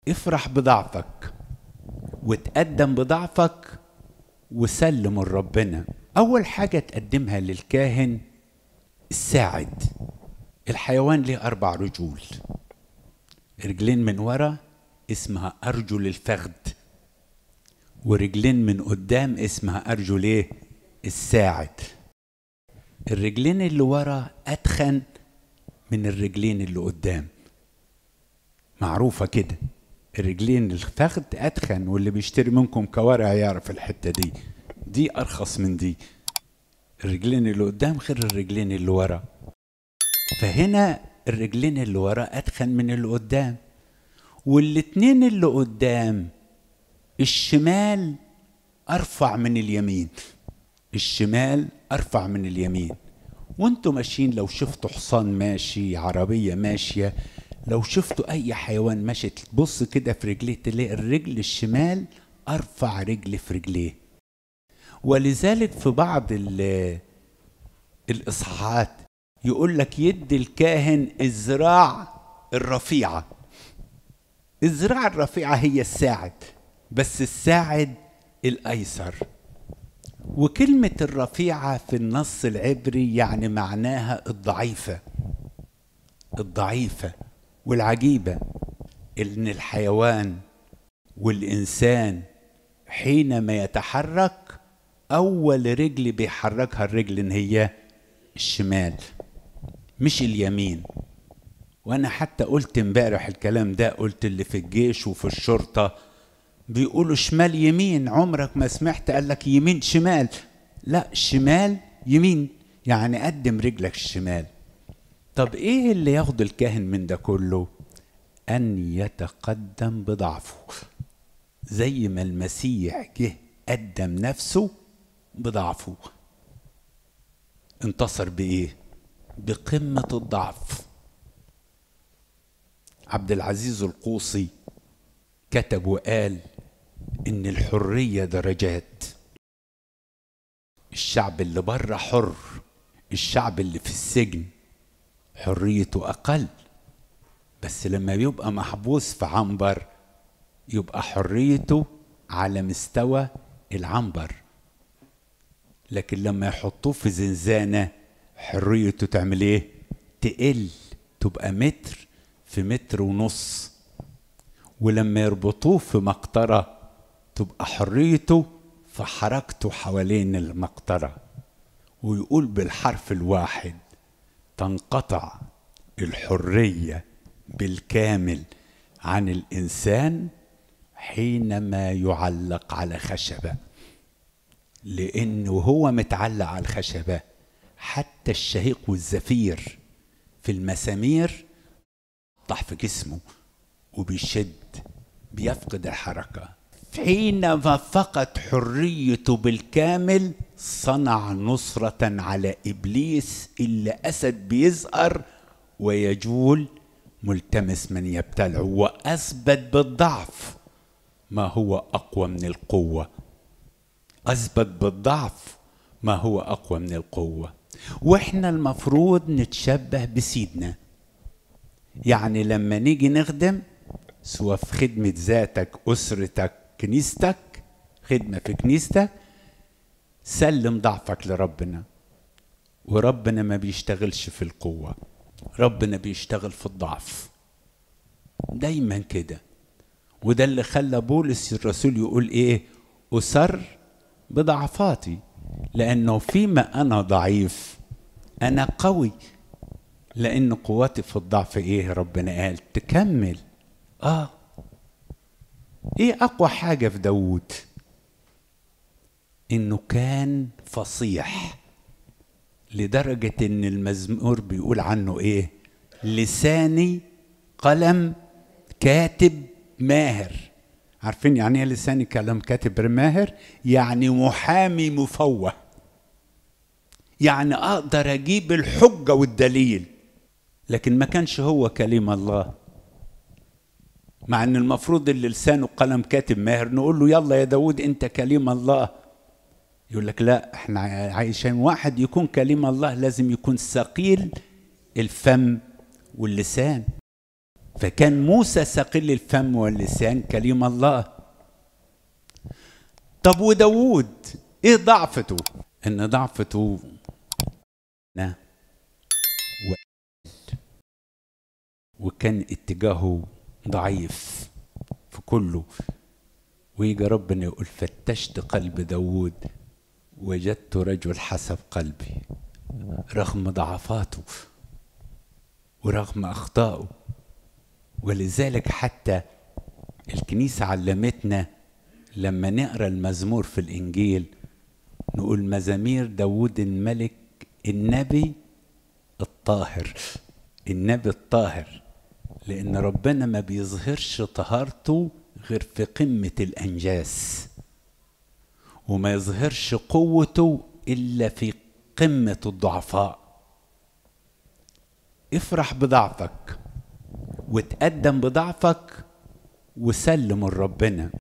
افرح بضعفك وتقدم بضعفك وسلم لربنا اول حاجه تقدمها للكاهن الساعد الحيوان ليه اربع رجول رجلين من ورا اسمها ارجل الفخذ ورجلين من قدام اسمها ارجل ايه الساعد الرجلين اللي ورا اتخن من الرجلين اللي قدام معروفه كده الرجلين الفخذ اتخن واللي بيشتري منكم كوارع يعرف الحته دي دي ارخص من دي الرجلين اللي قدام غير الرجلين اللي ورا فهنا الرجلين اللي ورا اتخن من اللي قدام والاتنين اللي قدام الشمال ارفع من اليمين الشمال ارفع من اليمين وانتوا ماشيين لو شفتوا حصان ماشي عربيه ماشيه لو شفتوا اي حيوان ماشي تبص كده في رجليه تلاقي الرجل الشمال ارفع رجل في رجليه ولذلك في بعض الاصحاحات يقول لك يد الكاهن الذراع الرفيعه الذراع الرفيعه هي الساعد بس الساعد الايسر وكلمه الرفيعه في النص العبري يعني معناها الضعيفه الضعيفه والعجيبه ان الحيوان والانسان حينما يتحرك اول رجل بيحركها الرجل ان هي الشمال مش اليمين وانا حتى قلت امبارح الكلام ده قلت اللي في الجيش وفي الشرطه بيقولوا شمال يمين عمرك ما سمعت قال لك يمين شمال لا شمال يمين يعني قدم رجلك الشمال طب ايه اللي ياخد الكاهن من ده كله ان يتقدم بضعفه زي ما المسيح جه قدم نفسه بضعفه انتصر بايه بقمه الضعف عبد العزيز القوصي كتب وقال ان الحريه درجات الشعب اللي بره حر الشعب اللي في السجن حريته اقل بس لما بيبقى محبوس في عنبر يبقى حريته على مستوى العنبر لكن لما يحطوه في زنزانة حريته تعمل ايه تقل تبقى متر في متر ونص ولما يربطوه في مقطرة تبقى حريته في حركته حوالين المقطرة ويقول بالحرف الواحد تنقطع الحرية بالكامل عن الإنسان حينما يعلق على خشبة لأنه هو متعلق على الخشبة حتى الشهيق والزفير في المسامير طح في جسمه وبيشد بيفقد الحركة حينما فقد حريته بالكامل صنع نصرة على إبليس اللي أسد بيزقر ويجول ملتمس من يبتلعه وأثبت بالضعف ما هو أقوى من القوة أثبت بالضعف ما هو أقوى من القوة وإحنا المفروض نتشبه بسيدنا يعني لما نيجي نخدم سواء في خدمة ذاتك أسرتك كنيستك خدمة في كنيستك سلم ضعفك لربنا وربنا ما بيشتغلش في القوة ربنا بيشتغل في الضعف دايما كده وده اللي خلى بولس الرسول يقول ايه أسر بضعفاتي لأنه فيما أنا ضعيف أنا قوي لأن قوتي في الضعف إيه ربنا قال تكمل آه إيه أقوى حاجة في داود إنه كان فصيح لدرجة إن المزمور بيقول عنه إيه لساني قلم كاتب ماهر عارفين يعني ايه لساني كلام كاتب ماهر يعني محامي مفوه يعني اقدر اجيب الحجه والدليل لكن ما كانش هو كلمه الله مع ان المفروض اللي لسانه قلم كاتب ماهر نقول له يلا يا داود انت كلمه الله يقول لك لا احنا عشان واحد يكون كلمه الله لازم يكون ثقيل الفم واللسان فكان موسى ثقيل الفم واللسان كليم الله طب وداوود ايه ضعفته ان ضعفته نا و... وكان اتجاهه ضعيف في كله ويجي ربنا يقول فتشت قلب داوود وجدت رجل حسب قلبي رغم ضعفاته ورغم اخطائه ولذلك حتى الكنيسه علمتنا لما نقرا المزمور في الانجيل نقول مزامير داوود الملك النبي الطاهر النبي الطاهر لان ربنا ما بيظهرش طهارته غير في قمه الانجاس وما يظهرش قوته الا في قمه الضعفاء افرح بضعفك وتقدم بضعفك وسلم لربنا